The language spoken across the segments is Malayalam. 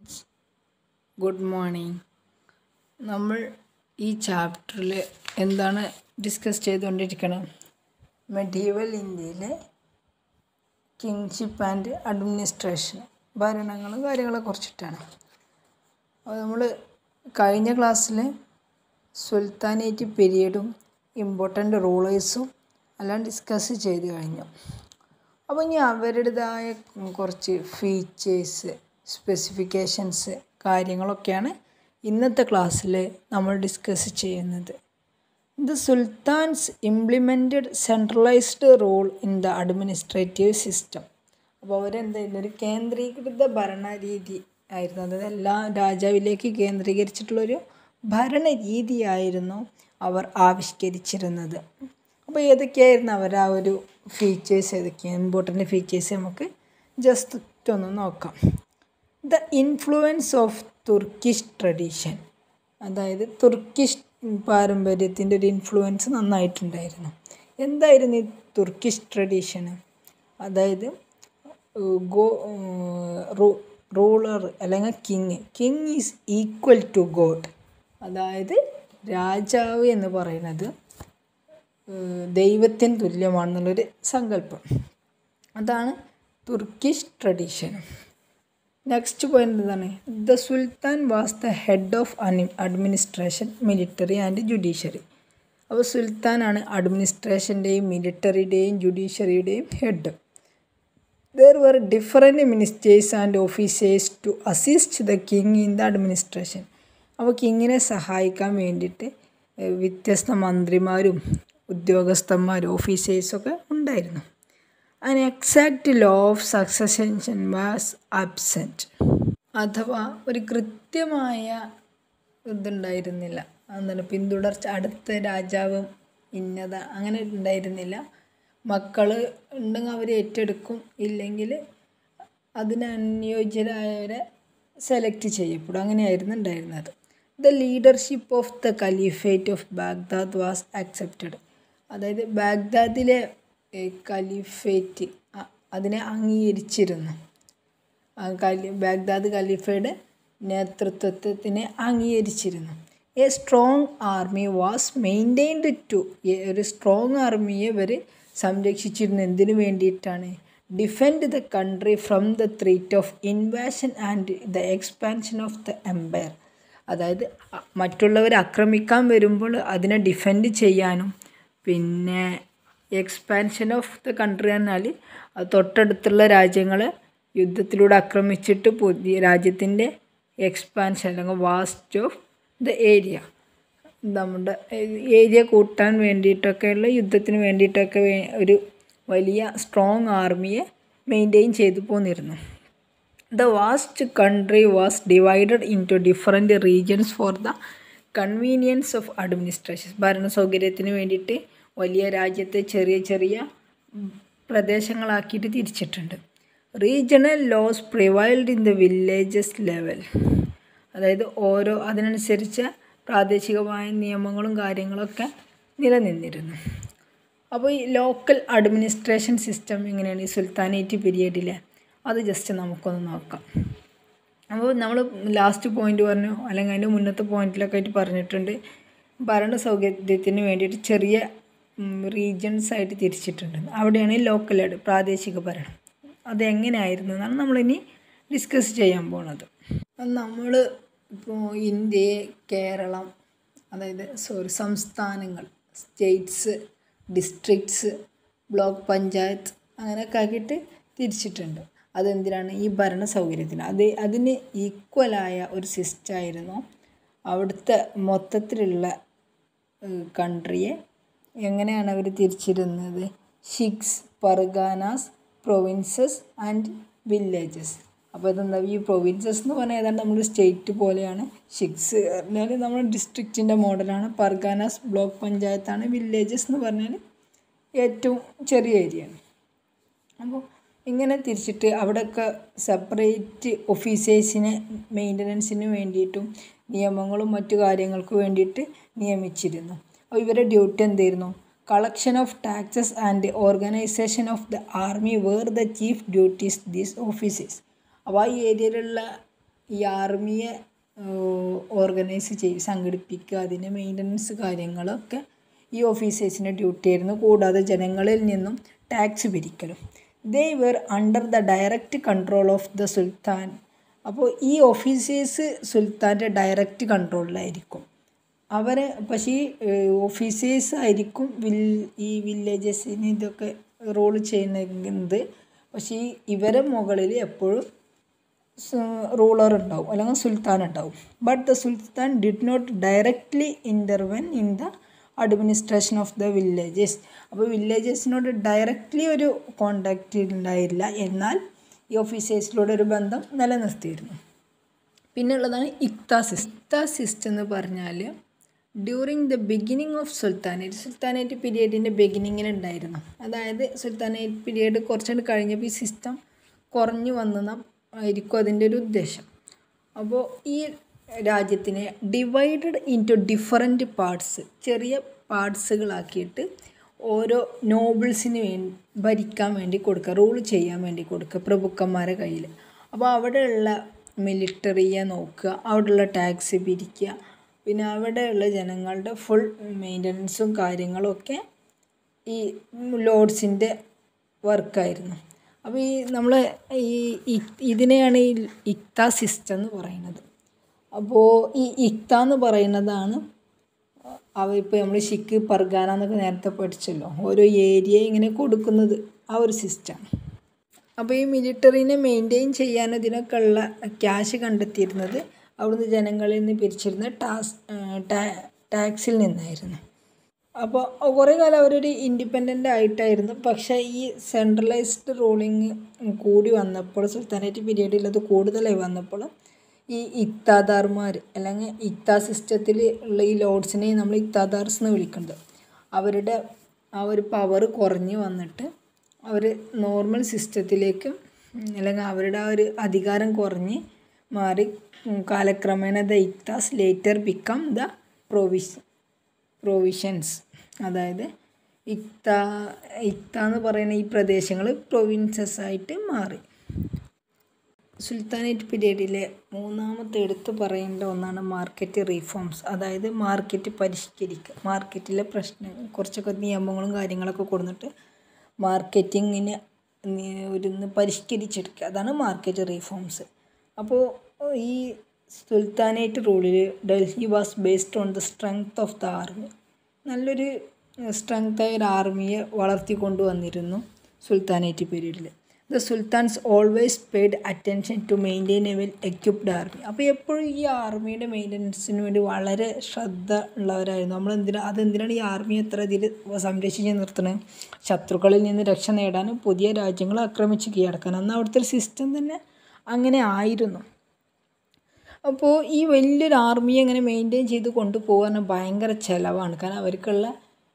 ഗുഡ് മോർണിംഗ് നമ്മൾ ഈ ചാപ്റ്ററിൽ എന്താണ് ഡിസ്കസ് ചെയ്തുകൊണ്ടിരിക്കണം മെഡീവൽ ഇന്ത്യയിലെ കിങ്ഷിപ്പ് ആൻഡ് അഡ്മിനിസ്ട്രേഷൻ ഭരണങ്ങളും കാര്യങ്ങളെ കുറിച്ചിട്ടാണ് അപ്പോൾ നമ്മൾ കഴിഞ്ഞ ക്ലാസ്സിൽ സുൽത്താനേറ്റ് പീരീഡും ഇമ്പോർട്ടൻ്റ് റൂളേഴ്സും എല്ലാം ഡിസ്കസ് ചെയ്ത് കഴിഞ്ഞു അപ്പോൾ ഇനി അവരുടേതായ കുറച്ച് ഫീച്ചേഴ്സ് സ്പെസിഫിക്കേഷൻസ് കാര്യങ്ങളൊക്കെയാണ് ഇന്നത്തെ ക്ലാസ്സിൽ നമ്മൾ ഡിസ്കസ് ചെയ്യുന്നത് the sultans implemented centralised rule in the administrative system അപ്പോൾ അവരെന്തായിരുന്നു ഒരു കേന്ദ്രീകൃത ഭരണരീതി ആയിരുന്നു അതായത് എല്ലാ രാജാവിലേക്ക് കേന്ദ്രീകരിച്ചിട്ടുള്ളൊരു ഭരണരീതിയായിരുന്നു അവർ ആവിഷ്കരിച്ചിരുന്നത് അപ്പോൾ ഏതൊക്കെയായിരുന്നു അവർ ആ ഒരു ഫീച്ചേഴ്സ് ഏതൊക്കെയാണ് ഇമ്പോർട്ടൻ്റ് ഫീച്ചേഴ്സ് നമുക്ക് ജസ്റ്റ് ഒന്ന് നോക്കാം the influence of Turkish tradition അതായത് തുർക്കിഷ് പാരമ്പര്യത്തിൻ്റെ ഒരു ഇൻഫ്ലുവൻസ് നന്നായിട്ടുണ്ടായിരുന്നു എന്തായിരുന്നു ഈ തുർക്കിഷ് ട്രഡീഷന് അതായത് ഗോ റൂളർ അല്ലെങ്കിൽ king king is equal to god അതായത് രാജാവ് എന്ന് പറയുന്നത് ദൈവത്തിന് തുല്യമാണെന്നുള്ളൊരു സങ്കല്പം അതാണ് തുർക്കിഷ് ട്രഡീഷൻ നെക്സ്റ്റ് പോയിന്റ് എന്താണ് the sultan was the head of administration military and judiciary അപ്പോൾ സുൽത്താനാണ് അഡ്മിനിസ്ട്രേഷൻ്റെയും മിലിറ്ററിയുടെയും ജുഡീഷ്യറിയുടെയും head there were different ministers and officers to assist the king in the administration അപ്പോൾ കിങ്ങിനെ സഹായിക്കാൻ വേണ്ടിയിട്ട് വ്യത്യസ്ത മന്ത്രിമാരും ഉദ്യോഗസ്ഥന്മാരും ഓഫീസേഴ്സൊക്കെ ഉണ്ടായിരുന്നു an exact law of succession was absent അഥവാ ഒരു കൃത്യമായ ഇതുണ്ടായിരുന്നില്ല എന്താണ് പിന്തുടർച്ച അടുത്ത രാജാവ് ഇന്നത അങ്ങനെ ഉണ്ടായിരുന്നില്ല മക്കൾ ഉണ്ടെങ്കിൽ അവർ ഏറ്റെടുക്കും ഇല്ലെങ്കിൽ അതിന് അനുയോജ്യരായവരെ സെലക്ട് ചെയ്യപ്പെടും അങ്ങനെയായിരുന്നു ഉണ്ടായിരുന്നത് the leadership of the caliphate of Baghdad was accepted അതായത് ബാഗ്ദാദിലെ ഖലീഫേറ്റ് അതിനെ അംഗീകരിച്ചിരുന്നു കലി ബാഗ്ദാദ് ഖലീഫയുടെ നേതൃത്വത്തിനെ അംഗീകരിച്ചിരുന്നു a strong army was maintained to ഒരു സ്ട്രോങ് ആർമിയെ ഇവർ സംരക്ഷിച്ചിരുന്നു എന്തിനു വേണ്ടിയിട്ടാണ് defend the country from the threat of invasion and the expansion of the empire അതായത് മറ്റുള്ളവർ ആക്രമിക്കാൻ വരുമ്പോൾ അതിനെ ഡിഫെൻഡ് ചെയ്യാനും പിന്നെ എക്സ്പാൻഷൻ ഓഫ് ദ കൺട്രി എന്നാൽ തൊട്ടടുത്തുള്ള രാജ്യങ്ങളെ യുദ്ധത്തിലൂടെ ആക്രമിച്ചിട്ട് പുതിയ രാജ്യത്തിൻ്റെ എക്സ്പാൻഷൻ അല്ലെങ്കിൽ വാസ്റ്റ് ഓഫ് ദ ഏരിയ നമ്മുടെ ഏരിയ കൂട്ടാൻ വേണ്ടിയിട്ടൊക്കെയുള്ള യുദ്ധത്തിന് വേണ്ടിയിട്ടൊക്കെ ഒരു വലിയ സ്ട്രോങ് ആർമിയെ മെയിൻറ്റെയിൻ ചെയ്തു പോന്നിരുന്നു the vast country was divided into different regions for the convenience of administration ഭരണ സൗകര്യത്തിന് വേണ്ടിയിട്ട് വലിയ രാജ്യത്തെ ചെറിയ ചെറിയ പ്രദേശങ്ങളാക്കിയിട്ട് തിരിച്ചിട്ടുണ്ട് regional laws prevailed in the villages level അതായത് ഓരോ അതിനനുസരിച്ച് പ്രാദേശികമായ നിയമങ്ങളും കാര്യങ്ങളൊക്കെ നിലനിന്നിരുന്നു അപ്പോൾ ഈ ലോക്കൽ അഡ്മിനിസ്ട്രേഷൻ സിസ്റ്റം എങ്ങനെയാണ് ഈ സുൽത്താനേറ്റ് പീരിയഡിൽ അത് ജസ്റ്റ് നമുക്കൊന്ന് നോക്കാം അപ്പോൾ നമ്മൾ ലാസ്റ്റ് പോയിന്റ് പറഞ്ഞു അല്ലെങ്കിൽ അതിൻ്റെ മുന്നത്തെ പോയിന്റിലൊക്കെ ആയിട്ട് പറഞ്ഞിട്ടുണ്ട് ഭരണ സൗകര്യത്തിന് വേണ്ടിയിട്ട് ചെറിയ റീജിയൻസ് ആയിട്ട് തിരിച്ചിട്ടുണ്ട് അവിടെയാണ് ലോക്കൽ പ്രാദേശിക ഭരണം അതെങ്ങനെയായിരുന്നു എന്നാണ് നമ്മളിനി ഡിസ്കസ് ചെയ്യാൻ പോണത് നമ്മൾ ഇപ്പോൾ ഇന്ത്യയെ കേരളം അതായത് സോറി സംസ്ഥാനങ്ങൾ സ്റ്റേറ്റ്സ് ഡിസ്ട്രിക്ട്സ് ബ്ലോക്ക് പഞ്ചായത്ത് അങ്ങനെയൊക്കെ ആക്കിയിട്ട് തിരിച്ചിട്ടുണ്ട് അതെന്തിനാണ് ഈ ഭരണ സൗകര്യത്തിന് അത് അതിന് ഈക്വലായ ഒരു സിസ്റ്റമായിരുന്നു അവിടുത്തെ മൊത്തത്തിലുള്ള കൺട്രിയെ എങ്ങനെയാണ് അവർ തിരിച്ചിരുന്നത് ഷിക്സ് പർഗാനാസ് പ്രൊവിൻസസ് ആൻഡ് വില്ലേജസ് അപ്പോൾ ഇതെന്താ ഈ പ്രൊവിൻസസ് എന്ന് പറഞ്ഞാൽ ഏതാണ്ട് നമ്മൾ സ്റ്റേറ്റ് പോലെയാണ് ഷിക്സ് പറഞ്ഞാൽ നമ്മൾ ഡിസ്ട്രിക്റ്റിൻ്റെ മോഡലാണ് പർഗാനാസ് ബ്ലോക്ക് പഞ്ചായത്താണ് വില്ലേജസ് എന്ന് പറഞ്ഞാൽ ഏറ്റവും ചെറിയ ഏരിയയാണ് അപ്പോൾ ഇങ്ങനെ തിരിച്ചിട്ട് അവിടെയൊക്കെ സെപ്പറേറ്റ് ഓഫീസേഴ്സിനെ മെയിൻ്റനൻസിന് വേണ്ടിയിട്ടും നിയമങ്ങളും മറ്റു കാര്യങ്ങൾക്ക് വേണ്ടിയിട്ട് നിയമിച്ചിരുന്നു അപ്പോൾ ഇവരുടെ ഡ്യൂട്ടി എന്തായിരുന്നു collection of taxes and organisation of the army were the chief duties these officers അപ്പോൾ ആ ഏരിയയിലുള്ള ഈ ആർമിയെ ഓർഗനൈസ് ചെയ്ത് സംഘടിപ്പിക്കുക അതിൻ്റെ മെയിൻ്റനൻസ് കാര്യങ്ങളൊക്കെ ഈ ഓഫീസേഴ്സിൻ്റെ ഡ്യൂട്ടി ആയിരുന്നു കൂടാതെ ജനങ്ങളിൽ നിന്നും ടാക്സ് പിരിക്കലും they were under the direct control of the sultan അപ്പോൾ ഈ ഓഫീസേഴ്സ് സുൽത്താൻ്റെ ഡയറക്റ്റ് കൺട്രോളിലായിരിക്കും അവരെ പക്ഷേ ഈ ഓഫീസേഴ്സ് ആയിരിക്കും വിൽ ഈ വില്ലേജസിന് ഇതൊക്കെ റോൾ ചെയ്യുന്നത് പക്ഷേ ഈ ഇവരെ മുകളിൽ എപ്പോഴും റൂളർ ഉണ്ടാവും അല്ലെങ്കിൽ സുൽത്താൻ ഉണ്ടാവും but the sultan did not directly intervene in the administration of the villages അപ്പോൾ വില്ലേജസിനോട് ഡയറക്റ്റ്ലി ഒരു കോണ്ടാക്റ്റ് ഉണ്ടായില്ല എന്നാൽ ഈ ഓഫീസേഴ്സിലൂടെ ഒരു ബന്ധം നിലനിർത്തിയിരുന്നു പിന്നെ ഉള്ളതാണ് ഇക്ത സിസ്റ്റ് ഇക്ത സിസ്റ്റ് എന്ന് പറഞ്ഞാൽ during the beginning of sultanate sultanate പീരീഡിൻ്റെ ബിഗിനിങ്ങിൽ ഉണ്ടായിരുന്നു അതായത് സുൽത്താനേറ്റ് പീരീഡ് കുറച്ചുകൂടി കഴിഞ്ഞപ്പോൾ ഈ സിസ്റ്റം കുറഞ്ഞു വന്നെന്ന ആയിരിക്കും അതിൻ്റെ ഒരു ഉദ്ദേശം അപ്പോൾ ഈ രാജ്യത്തിനെ ഡിവൈഡഡ് ഇൻറ്റു ഡിഫറെൻറ്റ് പാർട്സ് ചെറിയ പാർട്സുകളാക്കിയിട്ട് ഓരോ നോബിൾസിന് വേണ്ടി ഭരിക്കാൻ വേണ്ടി കൊടുക്കുക റൂൾ ചെയ്യാൻ വേണ്ടി കൊടുക്കുക പ്രഭുക്കന്മാരെ കയ്യിൽ അപ്പോൾ അവിടെയുള്ള മിലിറ്ററിയെ നോക്കുക അവിടെയുള്ള ടാക്സ് പിരിക്കുക പിന്നെ അവിടെയുള്ള ജനങ്ങളുടെ ഫുൾ മെയിൻ്റനൻസും കാര്യങ്ങളും ഒക്കെ ഈ ലോഡ്സിൻ്റെ വർക്കായിരുന്നു അപ്പോൾ ഈ നമ്മൾ ഈ ഇതിനെയാണ് ഈ ഇക്ത സിസ്റ്റം എന്ന് പറയുന്നത് അപ്പോൾ ഈ ഇക്ത എന്ന് പറയുന്നതാണ് അവ ഇപ്പോൾ നമ്മൾ ഷിക്ക് പർഗാന എന്നൊക്കെ നേരത്തെ പഠിച്ചല്ലോ ഓരോ ഏരിയ ഇങ്ങനെ കൊടുക്കുന്നത് ആ ഒരു സിസ്റ്റം അപ്പോൾ ഈ മിലിറ്ററീനെ മെയിൻറ്റെയിൻ ചെയ്യാൻ ഇതിനൊക്കെ ഉള്ള ക്യാഷ് കണ്ടെത്തിയിരുന്നത് അവിടുന്ന് ജനങ്ങളിൽ നിന്ന് പിരിച്ചിരുന്ന ടാസ് ടാക്സിൽ നിന്നായിരുന്നു അപ്പോൾ കുറേ കാലം അവരൊരു ഇൻഡിപെൻഡൻ്റ് ആയിട്ടായിരുന്നു പക്ഷേ ഈ സെൻട്രലൈസ്ഡ് റൂളിങ് കൂടി വന്നപ്പോൾ സുൽത്താനേറ്റ് പീരീഡിൽ അത് കൂടുതലായി വന്നപ്പോൾ ഈ ഇക്താദാർമാർ അല്ലെങ്കിൽ ഇക്ത സിസ്റ്റത്തിൽ ഉള്ള ഈ ലോഡ്സിനെ നമ്മൾ ഇക്താദാർസ് എന്ന് വിളിക്കുന്നത് അവരുടെ ആ ഒരു പവർ കുറഞ്ഞു വന്നിട്ട് അവർ നോർമൽ സിസ്റ്റത്തിലേക്ക് അല്ലെങ്കിൽ അവരുടെ ആ ഒരു അധികാരം കുറഞ്ഞ് മാറി കാലക്രമേണ ദ ഇക്താസ് later become the provision provisions അതായത് ഇക്ത ഇക്ത എന്ന് പറയുന്ന ഈ പ്രദേശങ്ങൾ പ്രൊവിൻസസ് ആയിട്ട് മാറി സുൽത്താനേറ്റ് പീരീഡിലെ മൂന്നാമത്തെ എടുത്തു പറയേണ്ട ഒന്നാണ് മാർക്കറ്റ് റീഫോംസ് അതായത് മാർക്കറ്റ് പരിഷ്കരിക്കുക മാർക്കറ്റിലെ പ്രശ്നം കുറച്ചൊക്കെ നിയമങ്ങളും കാര്യങ്ങളൊക്കെ കൊടുത്തിട്ട് മാർക്കറ്റിങ്ങിന് ഒരു പരിഷ്കരിച്ചെടുക്കുക അതാണ് മാർക്കറ്റ് റീഫോംസ് അപ്പോൾ ഈ സുൽത്താനേറ്റ് റൂളിൽ Delhi was based on the strength of the army നല്ലൊരു സ്ട്രെങ്തായ ഒരു ആർമിയെ വളർത്തിക്കൊണ്ടുവന്നിരുന്നു സുൽത്താനേറ്റ് പീരീഡിൽ the sultans always paid attention to maintain a well equipped army അപ്പോൾ എപ്പോഴും ഈ ആർമിയുടെ മെയിൻ്റനൻസിന് വേണ്ടി വളരെ ശ്രദ്ധ ഉള്ളവരായിരുന്നു നമ്മൾ എന്തിനാ അതെന്തിനാണ് ഈ ആർമി എത്ര ഇതിൽ സംരക്ഷിച്ച് നിർത്തുന്നത് ശത്രുക്കളിൽ നിന്ന് രക്ഷ നേടാനും പുതിയ രാജ്യങ്ങൾ ആക്രമിച്ച് കീഴടക്കാൻ അന്ന് അവിടുത്തെ ഒരു സിസ്റ്റം തന്നെ അങ്ങനെ ആയിരുന്നു അപ്പോൾ ഈ വലിയൊരു ആർമിയെ ഇങ്ങനെ മെയിൻറ്റെയിൻ ചെയ്ത് കൊണ്ടുപോകാൻ ഭയങ്കര ചിലവാണ് കാരണം അവർക്കുള്ള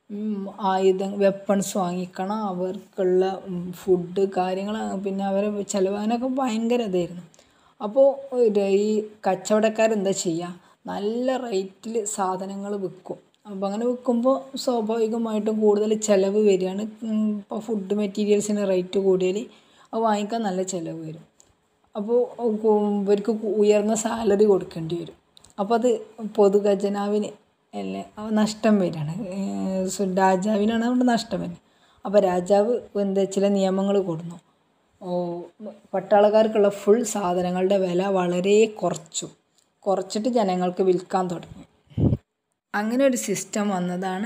ആയുധം വെപ്പൺസ് വാങ്ങിക്കണം അവർക്കുള്ള ഫുഡ് കാര്യങ്ങൾ പിന്നെ അവരെ ചിലവാനൊക്കെ ഭയങ്കര ഇതായിരുന്നു അപ്പോൾ ഈ കച്ചവടക്കാരെന്താ ചെയ്യുക നല്ല റേറ്റിൽ സാധനങ്ങൾ വിൽക്കും അപ്പോൾ അങ്ങനെ വിൽക്കുമ്പോൾ സ്വാഭാവികമായിട്ടും കൂടുതൽ ചിലവ് വരികയാണ് ഇപ്പോൾ ഫുഡ് മെറ്റീരിയൽസിന് റേറ്റ് കൂടിയാൽ അത് വാങ്ങിക്കാൻ നല്ല ചിലവ് വരും അപ്പോൾ ഇവർക്ക് ഉയർന്ന സാലറി കൊടുക്കേണ്ടി വരും അപ്പോൾ അത് പൊതുഖജനാവിന് അല്ലേ നഷ്ടം വരികയാണ് രാജാവിനാണ് അവിടെ നഷ്ടം വരുന്നത് അപ്പോൾ രാജാവ് എന്താ ചില നിയമങ്ങൾ കൊടുന്നു ഓ പട്ടാളക്കാർക്കുള്ള ഫുൾ സാധനങ്ങളുടെ വില വളരെ കുറച്ചു കുറച്ചിട്ട് ജനങ്ങൾക്ക് വിൽക്കാൻ തുടങ്ങി അങ്ങനെ ഒരു സിസ്റ്റം വന്നതാണ്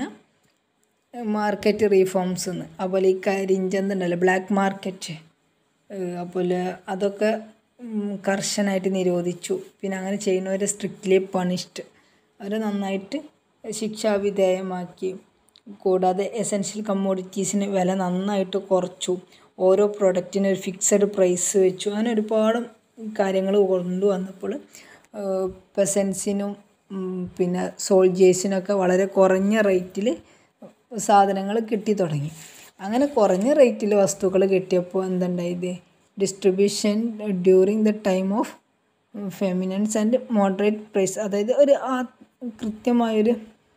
മാർക്കറ്റ് റീഫോംസ് എന്ന് അതുപോലെ ഈ കരിഞ്ചന്ത് ഉണ്ടല്ലോ ബ്ലാക്ക് മാർക്കറ്റ് അതുപോലെ അതൊക്കെ കർശനമായിട്ട് നിരോധിച്ചു പിന്നെ അങ്ങനെ ചെയ്യുന്നവരെ സ്ട്രിക്റ്റ്ലി പണിഷ്ഡ് അവരെ നന്നായിട്ട് ശിക്ഷാവിധേയമാക്കി കൂടാതെ എസെൻഷ്യൽ കമ്മോഡിറ്റീസിന് വില നന്നായിട്ട് കുറച്ചു ഓരോ പ്രൊഡക്റ്റിനും ഒരു ഫിക്സഡ് പ്രൈസ് വെച്ചു അങ്ങനെ ഒരുപാട് കാര്യങ്ങൾ കൊണ്ടുവന്നപ്പോൾ പെസൻസിനും പിന്നെ സോൾജേഴ്സിനൊക്കെ വളരെ കുറഞ്ഞ റേറ്റിൽ സാധനങ്ങൾ കിട്ടി തുടങ്ങി അങ്ങനെ കുറഞ്ഞ റേറ്റിൽ വസ്തുക്കൾ കിട്ടിയപ്പോൾ എന്തുണ്ടായത് distribution during the time of famines and moderate price അതായത് ഒരു കൃത്യമായൊരു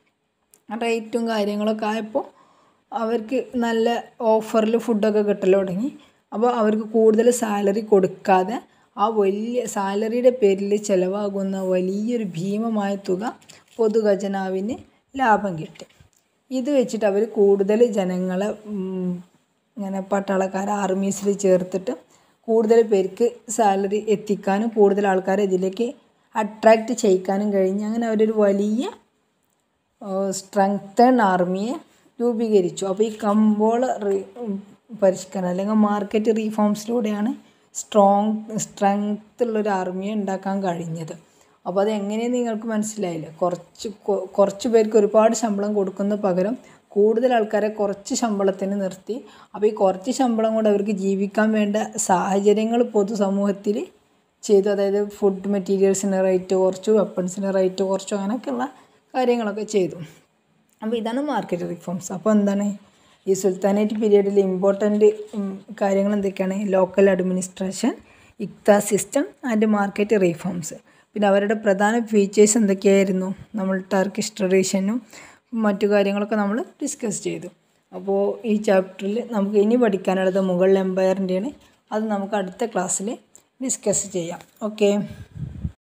റേറ്റും കാര്യങ്ങളൊക്കെ ആയപ്പോൾ അവർക്ക് നല്ല ഓഫറിൽ ഫുഡൊക്കെ കിട്ടൽ തുടങ്ങി അപ്പോൾ അവർക്ക് കൂടുതൽ സാലറി കൊടുക്കാതെ ആ വലിയ സാലറിയുടെ പേരിൽ ചിലവാകുന്ന വലിയൊരു ഭീമമായ തുക പൊതുഖജനാവിന് ലാഭം കിട്ടി ഇത് വെച്ചിട്ട് അവർ കൂടുതൽ ജനങ്ങളെ ഉം, ഇങ്ങനെ പട്ടാളക്കാർ ആർമീസിൽ ചേർത്തിട്ട് കൂടുതൽ പേർക്ക് സാലറി എത്തിക്കാനും കൂടുതൽ ആൾക്കാരെ ഇതിലേക്ക് അട്രാക്റ്റ് ചെയ്യിക്കാനും കഴിഞ്ഞ് അങ്ങനെ അവരൊരു വലിയ സ്ട്രെങ്തൺ ആർമിയെ രൂപീകരിച്ചു അപ്പോൾ ഈ കമ്പോള റി- ഉം, പരിഷ്കരണം അല്ലെങ്കിൽ മാർക്കറ്റ് റീഫോംസിലൂടെയാണ് സ്ട്രോങ് സ്ട്രെങ്ത് ഉള്ളൊരു ആർമിയെ ഉണ്ടാക്കാൻ കഴിഞ്ഞത് അപ്പോൾ അത് എങ്ങനെയെന്ന് നിങ്ങൾക്ക് മനസ്സിലായില്ലേ കുറച്ച് കൊ- കുറച്ച് പേർക്ക് ഒരുപാട് ശമ്പളം കൊടുക്കുന്ന പകരം കൂടുതൽ ആൾക്കാരെ കുറച്ച് ശമ്പളത്തിന് നിർത്തി അപ്പോൾ ഈ കുറച്ച് ശമ്പളം കൊണ്ട് അവർക്ക് ജീവിക്കാൻ വേണ്ട സാഹചര്യങ്ങൾ പൊതുസമൂഹത്തിൽ ചെയ്തു അതായത് ഫുഡ് മെറ്റീരിയൽസിന് റേറ്റ് കുറച്ചു വെപ്പൺസിന് റേറ്റ് കുറച്ചു അങ്ങനെയൊക്കെയുള്ള കാര്യങ്ങളൊക്കെ ചെയ്തു അപ്പോൾ ഇതാണ് മാർക്കറ്റ് റിഫോംസ് അപ്പോൾ എന്താണ് ഈ സുൽത്താനേറ്റ് പീരീഡിൽ ഇമ്പോർട്ടൻ്റ് കാര്യങ്ങൾ എന്തൊക്കെയാണ് ലോക്കൽ അഡ്മിനിസ്ട്രേഷൻ ഇക്ത സിസ്റ്റം ആൻഡ് മാർക്കറ്റ് റിഫോംസ് പിന്നെ അവരുടെ പ്രധാന ഫീച്ചേഴ്സ് എന്തൊക്കെയായിരുന്നു നമ്മൾ ടർക്കിഷ് ട്രഡീഷനും മറ്റു കാര്യങ്ങളൊക്കെ നമ്മൾ ഡിസ്കസ് ചെയ്തു അപ്പോൾ ഈ ചാപ്റ്ററിൽ നമുക്ക് ഇനി പഠിക്കാനുള്ളത് മുഗൾ എംപയറിൻ്റെയാണ് അത് നമുക്ക് അടുത്ത ക്ലാസ്സിൽ ഡിസ്കസ് ചെയ്യാം ഓക്കെ